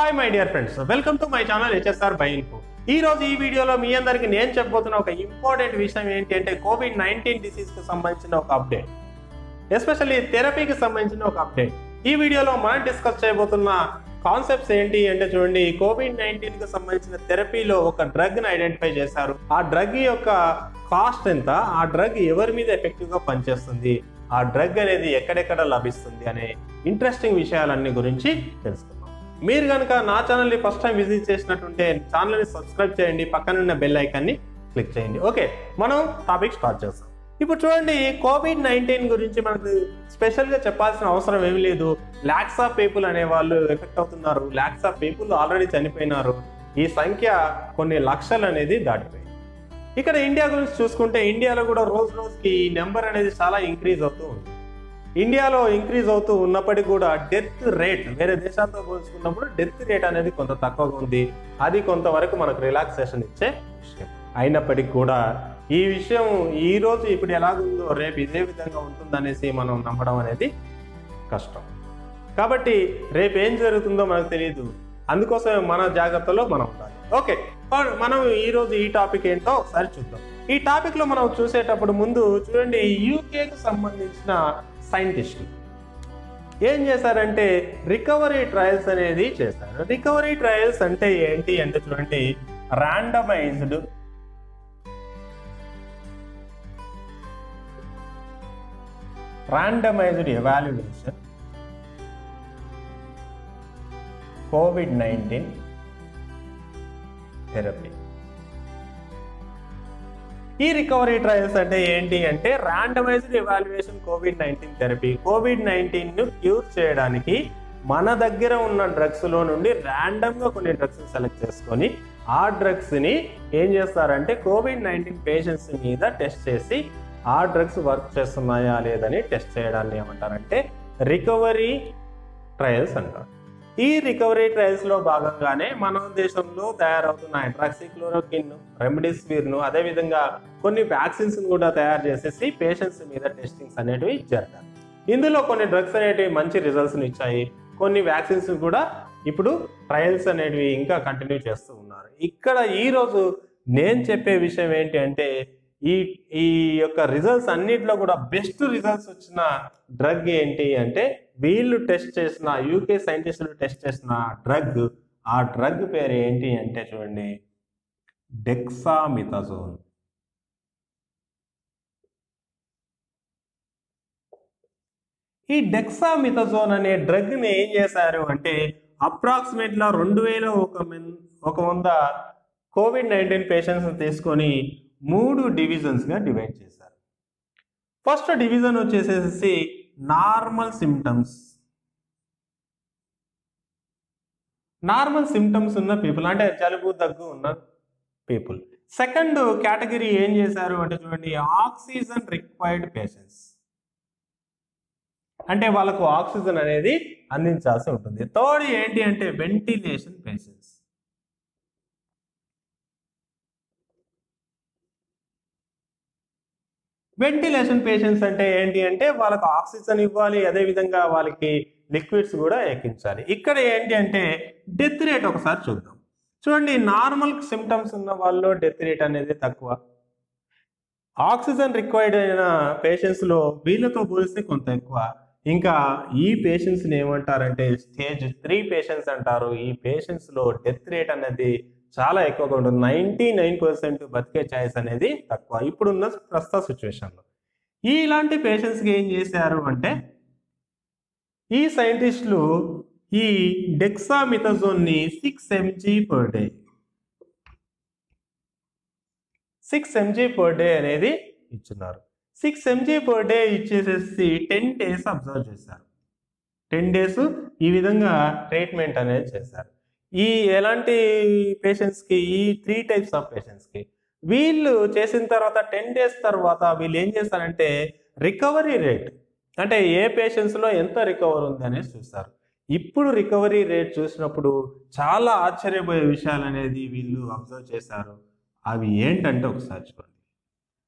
hi my dear friends welcome to my channel HSR by info ఈ రోజు ఈ వీడియోలో మీ అందరికి నేను చెప్పబోతున్న ఒక ఇంపార్టెంట్ విషయం ఏంటి అంటే కోవిడ్ నైన్టీన్ డిసీజ్ కు సంబంధించిన ఒక అప్డేట్ ఎస్పెషల్లీ థెరపీకి సంబంధించిన ఒక అప్డేట్ ఈ వీడియోలో మనం డిస్కస్ చేయబోతున్న కాన్సెప్ట్స్ ఏంటి అంటే చూడండి కోవిడ్ నైన్టీన్ కి సంబంధించిన థెరపీలో ఒక డ్రగ్ ని ఐడెంటిఫై చేశారు ఆ డ్రగ్ యొక్క కాస్ట్ ఎంత ఆ డ్రగ్ ఎవరి మీద ఎఫెక్టివ్ గా పనిచేస్తుంది ఆ డ్రగ్ అనేది ఎక్కడెక్కడ లభిస్తుంది అనే ఇంట్రెస్టింగ్ విషయాలన్నీ గురించి తెలుసుకుందాం మీరు కనుక నా ఛానల్ని ఫస్ట్ టైం విజిట్ చేసినట్టుంటే ఛానల్ని సబ్స్క్రైబ్ చేయండి పక్కన ఉన్న బెల్ ఐకాన్ని క్లిక్ చేయండి ఓకే మనం టాపిక్ స్టార్ట్ చేస్తాం ఇప్పుడు చూడండి కోవిడ్ నైన్టీన్ గురించి మనకు స్పెషల్గా చెప్పాల్సిన అవసరం ఏమీ లేదు ల్యాక్స్ ఆఫ్ పీపుల్ అనే వాళ్ళు ఎఫెక్ట్ అవుతున్నారు ల్యాక్స్ ఆఫ్ పీపుల్ ఆల్రెడీ చనిపోయినారు ఈ సంఖ్య కొన్ని లక్షలు అనేది దాటిపోయింది ఇక్కడ ఇండియా గురించి చూసుకుంటే ఇండియాలో కూడా రోజు రోజుకి ఈ నెంబర్ అనేది చాలా ఇంక్రీజ్ అవుతూ ఉంది ఇండియాలో ఇంక్రీజ్ అవుతూ ఉన్నప్పటికీ కూడా డెత్ రేట్ వేరే దేశాలతో పోల్చుకున్నప్పుడు డెత్ రేట్ అనేది కొంత తక్కువగా ఉంది అది కొంతవరకు మనకు రిలాక్సేషన్ ఇచ్చే విషయం అయినప్పటికీ కూడా ఈ విషయం ఈ రోజు ఇప్పుడు ఎలాగుందో రేపు ఇదే విధంగా ఉంటుందనేసి మనం నమ్మడం అనేది కష్టం కాబట్టి రేపు ఏం జరుగుతుందో మనకు తెలియదు అందుకోసమే మన జాగ్రత్తలో మనం ఉండాలి ఓకే మనం ఈ రోజు ఈ టాపిక్ ఏంటో ఒకసారి చూద్దాం ఈ టాపిక్ లో మనం చూసేటప్పుడు ముందు చూడండి యూకేకి సంబంధించిన సైంటిస్టులు ఏం చేశారంటే రికవరీ ట్రయల్స్ అనేది చేశారు రికవరీ ట్రయల్స్ అంటే ఏంటి అంటే చూడండి randomised randomised evaluation COVID nineteen therapy ఈ రికవరీ ట్రయల్స్ అంటే ఏంటి అంటే randomised evaluation COVID nineteen therapy COVID nineteen ను క్యూర్ చేయడానికి మన దగ్గర ఉన్న డ్రగ్స్ లో నుండి ర్యాండమ్ గా కొన్ని డ్రగ్స్ సెలెక్ట్ చేసుకొని ఆ డ్రగ్స్ ని ఏం చేస్తారంటే కోవిడ్ నైన్టీన్ పేషెంట్స్ మీద టెస్ట్ చేసి ఆ డ్రగ్స్ వర్క్ చేస్తున్నాయా లేదని టెస్ట్ చేయడాన్ని ఏమంటారంటే రికవరీ ట్రయల్స్ అంటారు ఈ రికవరీ ట్రయల్స్ లో భాగంగానే మన దేశంలో తయారవుతున్న హైడ్రాక్సిక్లోరోకిన్ రెమ్డెసివిర్ ను అదేవిధంగా కొన్ని వ్యాక్సిన్స్ కూడా తయారు చేసేసి పేషెంట్స్ మీద టెస్టింగ్స్ అనేటివి జరగాలి ఇందులో కొన్ని డ్రగ్స్ అనేటివి మంచి రిజల్ట్స్ ఇచ్చాయి కొన్ని వ్యాక్సిన్స్ కూడా ఇప్పుడు ట్రయల్స్ అనేటివి ఇంకా కంటిన్యూ చేస్తూ ఉన్నారు ఇక్కడ ఈ రోజు నేను చెప్పే విషయం ఏంటి అంటే ఈ ఈ యొక్క రిజల్ట్స్ అన్నిట్లో కూడా బెస్ట్ రిజల్ట్స్ వచ్చిన డ్రగ్ ఏంటి అంటే వీళ్ళు టెస్ట్ చేసిన యూకే సైంటిస్టులు టెస్ట్ చేసిన డ్రగ్ ఆ డ్రగ్ పేరు ఏంటి అంటే చూడండి డెక్సామిథజోన్ ఈ డెక్సామిథజోన్ అనే డ్రగ్ని ఏం చేశారు అంటే అప్రాక్సిమేట్గా రెండు వేల ఒక మెన్ ఒక వంద కోవిడ్ నైన్టీన్ పేషెంట్స్ తీసుకొని మూడు డివిజన్స్గా డివైడ్ చేశారు ఫస్ట్ డివిజన్ వచ్చేసేసి నార్మల్ సిమ్టమ్స్ నార్మల్ సిమ్టమ్స్ ఉన్న పీపుల్ అంటే జలుబు దగ్గు ఉన్న పీపుల్ సెకండ్ కేటగిరీ ఏం చేశారు అంటే చూడండి ఆక్సిజన్ రిక్వైర్డ్ పేషెంట్స్ అంటే వాళ్ళకు ఆక్సిజన్ అనేది అందించాల్సి ఉంటుంది థర్డ్ ఏంటి అంటే వెంటిలేషన్ పేషెంట్స్ వెంటిలేషన్ పేషెంట్స్ అంటే ఏంటి అంటే వాళ్ళకు ఆక్సిజన్ ఇవ్వాలి అదేవిధంగా వాళ్ళకి లిక్విడ్స్ కూడా ఎక్కించాలి ఇక్కడ ఏంటి అంటే డెత్ రేట్ ఒకసారి చూద్దాం చూడండి నార్మల్ సిమ్టమ్స్ ఉన్న వాళ్ళు డెత్ రేట్ అనేది తక్కువ ఆక్సిజన్ రిక్వైర్డ్ అయిన పేషెంట్స్లో వీళ్ళతో పోలిస్తే కొంత ఎక్కువ ఇంకా ఈ పేషెంట్స్ని ఏమంటారంటే స్టేజ్ త్రీ పేషెంట్స్ అంటారు ఈ పేషెంట్స్లో డెత్ రేట్ అనేది చాలా ఎక్కువగా ఉంటుంది నైంటీ నైన్ పర్సెంట్ బతికే ఛాయిస్ అనేది తక్కువ ఇప్పుడున్న ప్రస్తుత సిచ్యువేషన్లో ఈ ఇలాంటి పేషెంట్స్కి ఏం చేశారు అంటే ఈ సైంటిస్టులు ఈ డెక్సామిథజోన్ని six mg per day six mg per day అనేది ఇచ్చున్నారు సిక్స్ ఎంజీ పర్ డే ఇచ్చేసేసి టెన్ డేస్ అబ్జర్వ్ చేశారు టెన్ డేస్ ఈ విధంగా ట్రీట్మెంట్ అనేది చేశారు ఈ ఎలాంటి పేషెంట్స్కి ఈ త్రీ టైప్స్ ఆఫ్ పేషెంట్స్కి వీళ్ళు చేసిన తర్వాత టెన్ డేస్ తర్వాత వీళ్ళు ఏం చేస్తారంటే రికవరీ రేట్ అంటే ఏ పేషెంట్స్లో ఎంత రికవర్ ఉంది అనేది చూస్తారు ఇప్పుడు రికవరీ రేట్ చూసినప్పుడు చాలా ఆశ్చర్యపోయే విషయాలు అనేది వీళ్ళు అబ్జర్వ్ చేశారు అవి ఏంటంటే ఒకసారి చూడండి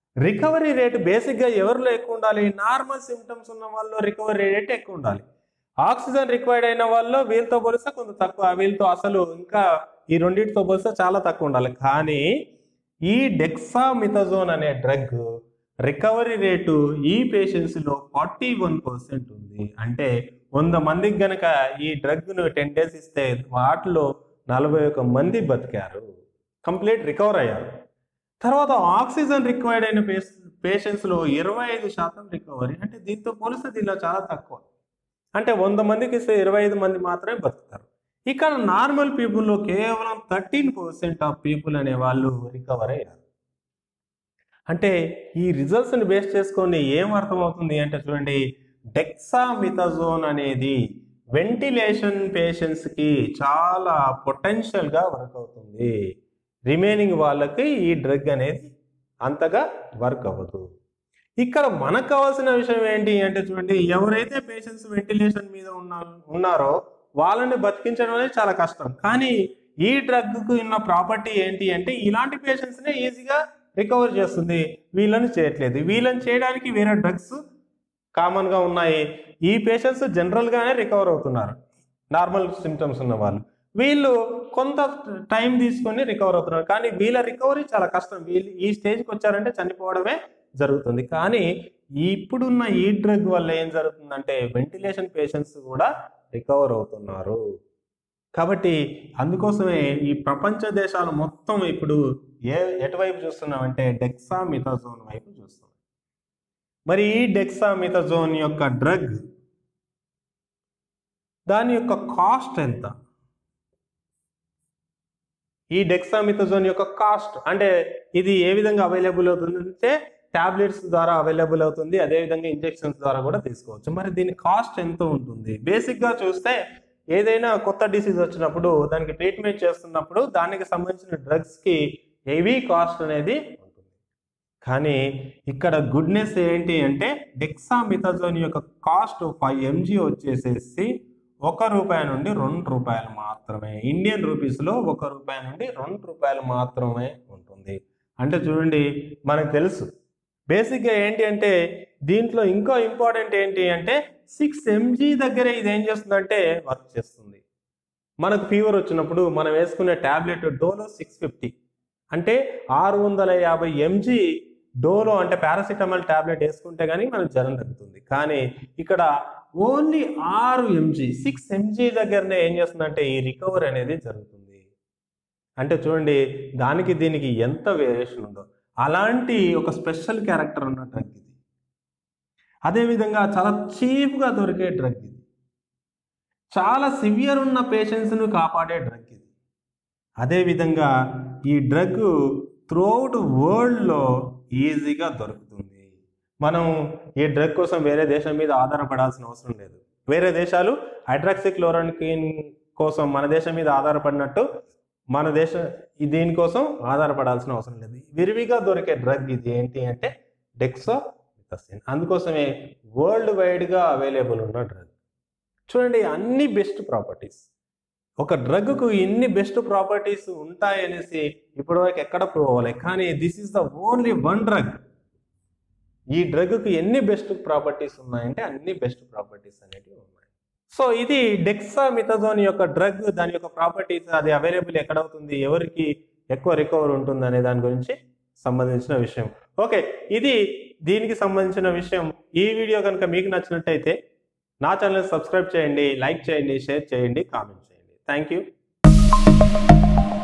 రికవరీ రేట్ బేసిక్గా ఎవరిలో ఎక్కువ ఉండాలి నార్మల్ సిమ్టమ్స్ ఉన్న వాళ్ళలో రికవరీ రేట్ ఎక్కువ ఉండాలి ఆక్సిజన్ రిక్వైర్డ్ అయిన వాళ్ళు వీళ్ళతో పోలిస్తే కొంత తక్కువ వీళ్ళతో అసలు ఇంకా ఈ రెండింటితో పోలిస్తే చాలా తక్కువ ఉండాలి కానీ ఈ డెక్సామిథజోన్ అనే డ్రగ్ రికవరీ రేటు ఈ పేషెంట్స్లో ఫార్టీ వన్ పర్సెంట్ ఉంది అంటే వంద మందికి గనక ఈ డ్రగ్ను టెన్ డేస్ ఇస్తే వాటిలో నలభై ఒక మంది బతికారు కంప్లీట్ రికవర్ అయ్యారు తర్వాత ఆక్సిజన్ రిక్వైర్డ్ అయిన పేషెంట్స్లో ఇరవై ఐదు శాతం రికవరీ అంటే దీంతో పోలిస్తే దీనిలో చాలా తక్కువ అంటే వంద మందికి ఇస్తే ఇరవై ఐదు మంది మాత్రమే బతుకుతారు ఇక్కడ నార్మల్ పీపుల్లో కేవలం థర్టీన్ పర్సెంట్ ఆఫ్ పీపుల్ అనే వాళ్ళు రికవర్ అయ్యారు అంటే ఈ రిజల్ట్స్ని బేస్ చేసుకొని ఏం అర్థమవుతుంది అంటే చూడండి డెక్సామిథజోన్ అనేది వెంటిలేషన్ పేషెంట్స్కి చాలా పొటెన్షియల్గా వర్క్ అవుతుంది రిమైనింగ్ వాళ్ళకి ఈ డ్రగ్ అనేది అంతగా వర్క్ అవ్వదు ఇక్కడ మనకు కావాల్సిన విషయం ఏంటి అంటే చూడండి ఎవరైతే పేషెంట్స్ వెంటిలేషన్ మీద ఉన్న ఉన్నారో వాళ్ళని బతికించడం అనేది చాలా కష్టం కానీ ఈ డ్రగ్కు ఉన్న ప్రాపర్టీ ఏంటి అంటే ఇలాంటి పేషెంట్స్నే ఈజీగా రికవర్ చేస్తుంది వీళ్ళని చేయట్లేదు వీళ్ళని చేయడానికి వేరే డ్రగ్స్ కామన్గా ఉన్నాయి ఈ పేషెంట్స్ జనరల్గానే రికవర్ అవుతున్నారు నార్మల్ సిమ్టమ్స్ ఉన్న వాళ్ళు వీళ్ళు కొంత టైం తీసుకొని రికవర్ అవుతున్నారు కానీ వీళ్ళ రికవరీ చాలా కష్టం వీళ్ళు ఈ స్టేజ్కి వచ్చారంటే చనిపోవడమే జరుగుతుంది కానీ ఇప్పుడున్న ఈ డ్రగ్ వల్ల ఏం జరుగుతుందంటే వెంటిలేషన్ పేషెంట్స్ కూడా రికవర్ అవుతున్నారు కాబట్టి అందుకోసమే ఈ ప్రపంచ దేశాలు మొత్తం ఇప్పుడు ఏ ఎటువైపు చూస్తున్నామంటే డెక్సామిథాజోన్ వైపు చూస్తున్నాం మరి ఈ డెక్సామిథాజోన్ యొక్క డ్రగ్ దాని యొక్క కాస్ట్ ఎంత ఈ డెక్సామిథజోన్ యొక్క కాస్ట్ అంటే ఇది ఏ విధంగా అవైలబుల్ అవుతుందంటే టాబ్లెట్స్ ద్వారా అవైలబుల్ అవుతుంది అదేవిధంగా ఇంజెక్షన్స్ ద్వారా కూడా తీసుకోవచ్చు మరి దీని కాస్ట్ ఎంత ఉంటుంది బేసిక్గా చూస్తే ఏదైనా కొత్త డిసీజ్ వచ్చినప్పుడు దానికి ట్రీట్మెంట్ చేస్తున్నప్పుడు దానికి సంబంధించిన డ్రగ్స్కి హెవీ కాస్ట్ అనేది ఉంటుంది కానీ ఇక్కడ గుడ్నెస్ ఏంటి అంటే డెక్సామిథజోన్ యొక్క కాస్ట్ ఫైవ్ ఎంజీ వచ్చేసేసి ఒక రూపాయి నుండి రెండు రూపాయలు మాత్రమే ఇండియన్ రూపీస్లో ఒక రూపాయి నుండి రెండు రూపాయలు మాత్రమే ఉంటుంది అంటే చూడండి మనకు తెలుసు బేసిక్గా ఏంటి అంటే దీంట్లో ఇంకో ఇంపార్టెంట్ ఏంటి అంటే సిక్స్ ఎంజీ దగ్గర ఇది ఏం చేస్తుందంటే వర్క్ చేస్తుంది మనకు ఫీవర్ వచ్చినప్పుడు మనం వేసుకునే ట్యాబ్లెట్ డోలో సిక్స్ ఫిఫ్టీ అంటే ఆరు వందల యాభై ఎంజీ డోలో అంటే పారాసిటమాల్ ట్యాబ్లెట్ వేసుకుంటే కానీ మనకు జ్వరం తగ్గుతుంది కానీ ఇక్కడ ఓన్లీ ఆరు ఎంజీ సిక్స్ ఎంజీ దగ్గరనే ఏం చేస్తుందంటే ఈ రికవర్ అనేది జరుగుతుంది అంటే చూడండి దానికి దీనికి ఎంత వేరియేషన్ ఉందో అలాంటి ఒక స్పెషల్ క్యారెక్టర్ ఉన్న డ్రగ్ ఇది అదేవిధంగా చాలా చీప్గా దొరికే డ్రగ్ ఇది చాలా సివియర్ ఉన్న పేషెంట్స్ను కాపాడే డ్రగ్ ఇది అదేవిధంగా ఈ డ్రగ్ త్రూఅవుట్ వరల్డ్లో ఈజీగా దొరుకుతుంది మనం ఈ డ్రగ్ కోసం వేరే దేశం మీద ఆధారపడాల్సిన అవసరం లేదు వేరే దేశాలు హైడ్రాక్సిక్లోరోన్కిన్ కోసం మన దేశం మీద ఆధారపడినట్టు మన దేశ ఈ దీనికోసం ఆధారపడాల్సిన అవసరం లేదు విరివిగా దొరికే డ్రగ్ ఇది ఏంటి అంటే డెక్సోమిథసిన్ అందుకోసమే వరల్డ్ వైడ్గా అవైలబుల్ ఉన్న డ్రగ్ చూడండి అన్ని బెస్ట్ ప్రాపర్టీస్ ఒక డ్రగ్కు ఇన్ని బెస్ట్ ప్రాపర్టీస్ ఉంటాయనేసి ఇప్పటివరకు ఎక్కడ ప్రూవ్ అవ్వాలి కానీ this is the only one drug ఈ డ్రగ్కి ఎన్ని బెస్ట్ ప్రాపర్టీస్ ఉన్నాయంటే అన్ని బెస్ట్ ప్రాపర్టీస్ అనేటివి ఉన్నాయి సో ఇది డెక్సామిథజోన్ యొక్క డ్రగ్ దాని యొక్క ప్రాపర్టీస్ అది అవైలబుల్ ఎక్కడ అవుతుంది ఎవరికి ఎక్కువ రికవర్ ఉంటుంది అనే దాని గురించి సంబంధించిన విషయం ఓకే ఇది దీనికి సంబంధించిన విషయం ఈ వీడియో కనుక మీకు నచ్చినట్టయితే నా ఛానల్ సబ్స్క్రైబ్ చేయండి లైక్ చేయండి షేర్ చేయండి కామెంట్ చేయండి థ్యాంక్ యూ